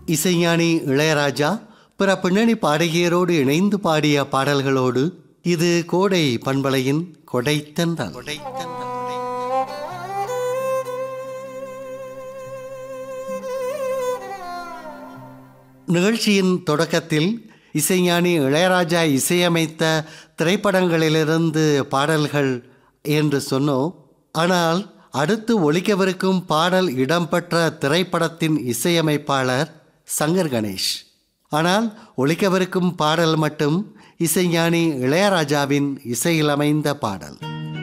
இசைஞானி இளையராஜா பிற பின்னணி பாடகியரோடு இணைந்து பாடிய பாடல்களோடு இது கோடை பண்பலையின் கொடைத்தந்தல் நிகழ்ச்சியின் தொடக்கத்தில் இசைஞானி இளையராஜா இசையமைத்த திரைப்படங்களிலிருந்து பாடல்கள் என்று சொன்னோம் ஆனால் அடுத்து ஒலிக்கவிருக்கும் பாடல் இடம்பெற்ற திரைப்படத்தின் இசையமைப்பாளர் சங்கர் கணேஷ் ஆனால் ஒலிக்கவிருக்கும் பாடல் மட்டும் இசைஞானி இளையராஜாவின் இசையிலமைந்த பாடல்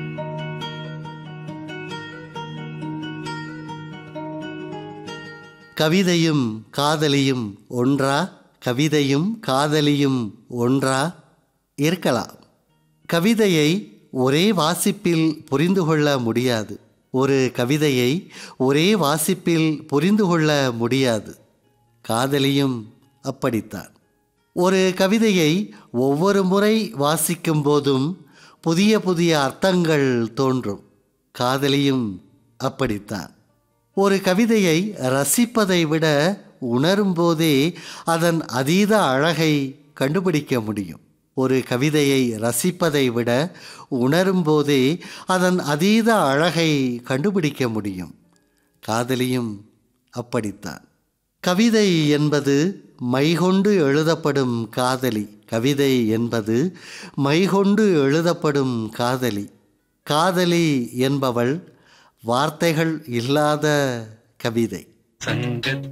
கவிதையும் காதலியும் ஒன்றா கவிதையும் காதலியும் ஒன்றா இருக்கலாம் கவிதையை ஒரே வாசிப்பில் புரிந்து கொள்ள முடியாது ஒரு கவிதையை ஒரே வாசிப்பில் புரிந்து கொள்ள முடியாது காதலியும் அப்படித்தான் ஒரு கவிதையை ஒவ்வொரு முறை வாசிக்கும் போதும் புதிய புதிய அர்த்தங்கள் தோன்றும் காதலியும் அப்படித்தான் ஒரு கவிதையை ரசிப்பதை விட உணரும் போதே அதன் அதீத அழகை கண்டுபிடிக்க முடியும் ஒரு கவிதையை ரசிப்பதை விட உணரும் போதே அதன் அதீத அழகை கண்டுபிடிக்க முடியும் காதலியும் அப்படித்தான் கவிதை என்பது மைகொண்டு எழுதப்படும் காதலி கவிதை என்பது மைகொண்டு எழுதப்படும் காதலி காதலி என்பவள் வார்த்தைகள் இல்லாத கவிதை சங்கத்